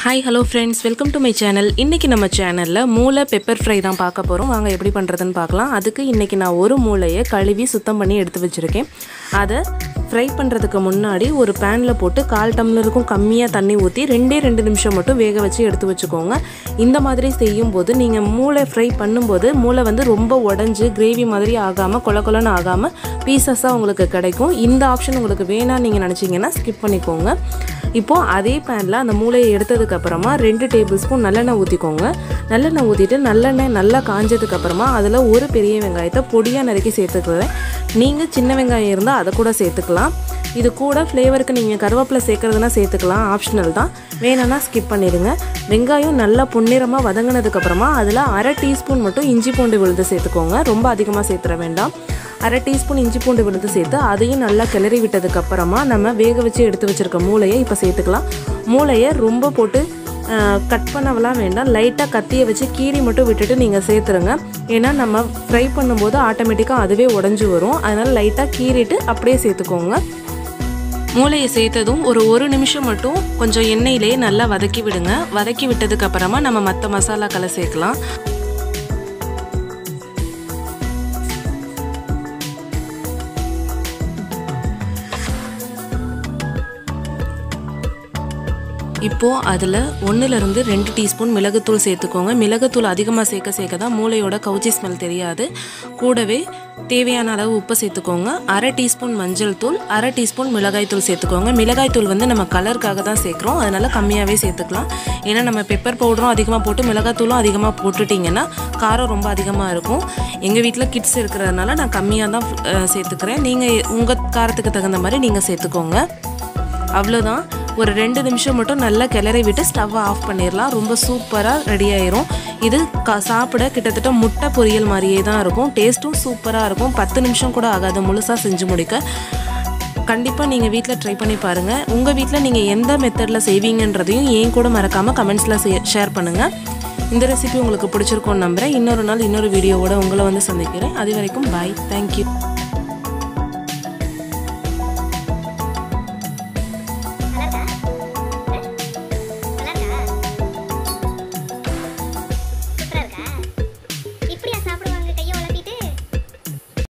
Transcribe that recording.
hi hello friends welcome to my channel இன்றைக்கி நம்ம சேனலில் மூளை பெப்பர் ஃப்ரை தான் பார்க்க போகிறோம் வாங்க எப்படி பண்ணுறதுன்னு பார்க்கலாம் அதுக்கு இன்றைக்கி நான் ஒரு மூளையை கழுவி சுத்தம் பண்ணி எடுத்து வச்சுருக்கேன் அதை ஃப்ரை பண்ணுறதுக்கு முன்னாடி ஒரு பேனில் போட்டு கால் டம்ளருக்கும் கம்மியாக தண்ணி ஊற்றி ரெண்டே ரெண்டு நிமிஷம் மட்டும் வேக வச்சு எடுத்து வச்சுக்கோங்க இந்த மாதிரி செய்யும்போது நீங்கள் மூளை ஃப்ரை பண்ணும்போது மூளை வந்து ரொம்ப உடஞ்சி கிரேவி மாதிரி ஆகாமல் கொல கொலன்னு ஆகாமல் பீசஸாக உங்களுக்கு கிடைக்கும் இந்த ஆப்ஷன் உங்களுக்கு வேணாம்னு நீங்கள் நினச்சிங்கன்னா ஸ்கிப் பண்ணிக்கோங்க இப்போது அதே பேனில் அந்த மூளையை எடுத்ததுக்கு அப்புறமா ரெண்டு டேபிள் ஸ்பூன் நல்லெண்ணெய் ஊற்றிக்கோங்க நல்லெண்ணெய் ஊற்றிட்டு நல்லெண்ணெய் நல்லா காஞ்சதுக்கு அப்புறமா அதில் ஒரு பெரிய வெங்காயத்தை பொடியாக நறுக்கி சேர்த்துக்குவேன் நீங்கள் சின்ன வெங்காயம் இருந்தால் அதை கூட சேர்த்துக்கலாம் இது கூட ஃப்ளேவருக்கு நீங்கள் கருவேப்பிலை சேர்க்குறதுனா சேர்த்துக்கலாம் ஆப்ஷனல் தான் வேணும்னா ஸ்கிப் பண்ணிடுங்க வெங்காயம் நல்லா பொன்னிறமாக வதங்கினதுக்கப்புறமா அதில் அரை டீஸ்பூன் மட்டும் இஞ்சி பூண்டு விழுது சேர்த்துக்கோங்க ரொம்ப அதிகமாக சேர்த்துற வேண்டாம் அரை டீஸ்பூன் இஞ்சி பூண்டு விழுது சேர்த்து அதையும் நல்லா கிளறி விட்டதுக்கு அப்புறமா நம்ம வேக வச்சு எடுத்து வச்சுருக்க மூளையை இப்போ சேர்த்துக்கலாம் மூளையை ரொம்ப போட்டு கட் பண்ணவெல்லாம் வேண்டாம் லைட்டாக கத்தியை வச்சு கீரி மட்டும் விட்டுட்டு நீங்கள் சேர்த்துருங்க ஏன்னா நம்ம ஃப்ரை பண்ணும்போது ஆட்டோமேட்டிக்காக அதுவே உடஞ்சி வரும் அதனால் லைட்டாக கீறிட்டு அப்படியே சேர்த்துக்கோங்க மூளையை சேர்த்ததும் ஒரு ஒரு நிமிஷம் மட்டும் கொஞ்சம் எண்ணெயிலேயே நல்லா வதக்கி விடுங்க வதக்கி விட்டதுக்கு அப்புறமா நம்ம மற்ற மசாலாக்களை சேர்க்கலாம் இப்போது அதில் ஒன்றுலேருந்து ரெண்டு டீஸ்பூன் மிளகுத்தூள் சேர்த்துக்கோங்க மிளகுத்தூள் அதிகமாக சேர்க்க சேர்க்க தான் மூளையோட கவுச்சி ஸ்மெல் தெரியாது கூடவே தேவையான அளவு உப்பு சேர்த்துக்கோங்க அரை டீஸ்பூன் மஞ்சள் தூள் அரை டீஸ்பூன் மிளகாய் தூள் சேர்த்துக்கோங்க மிளகாய் தூள் வந்து நம்ம கலருக்காக தான் சேர்க்குறோம் அதனால் கம்மியாகவே சேர்த்துக்கலாம் ஏன்னா நம்ம பெப்பர் பவுடரும் அதிகமாக போட்டு மிளகாய் தூளும் அதிகமாக போட்டுட்டிங்கன்னா காரம் ரொம்ப அதிகமாக இருக்கும் எங்கள் வீட்டில் கிட்ஸ் இருக்கிறதுனால நான் கம்மியாக தான் சேர்த்துக்கிறேன் நீங்கள் உங்கள் காரத்துக்கு தகுந்த மாதிரி நீங்கள் சேர்த்துக்கோங்க அவ்வளோதான் ஒரு ரெண்டு நிமிஷம் மட்டும் நல்லா கிளறி விட்டு ஸ்டவ்வை ஆஃப் பண்ணிடலாம் ரொம்ப சூப்பராக ரெடி ஆயிரும் இது க சாப்பிட கிட்டத்தட்ட முட்டை பொரியல் மாதிரியே தான் இருக்கும் டேஸ்ட்டும் சூப்பராக இருக்கும் பத்து நிமிஷம் கூட ஆகாது முழுசாக செஞ்சு முடிக்க கண்டிப்பாக நீங்கள் வீட்டில் ட்ரை பண்ணி பாருங்கள் உங்கள் வீட்டில் நீங்கள் எந்த மெத்தடில் செய்வீங்கன்றதையும் ஏன் கூட மறக்காமல் கமெண்ட்ஸில் ஷேர் பண்ணுங்கள் இந்த ரெசிபி உங்களுக்கு பிடிச்சிருக்கோன்னு நம்புகிறேன் இன்னொரு நாள் இன்னொரு வீடியோவோட உங்களை வந்து சந்திக்கிறேன் அது வரைக்கும் பாய் தேங்க்யூ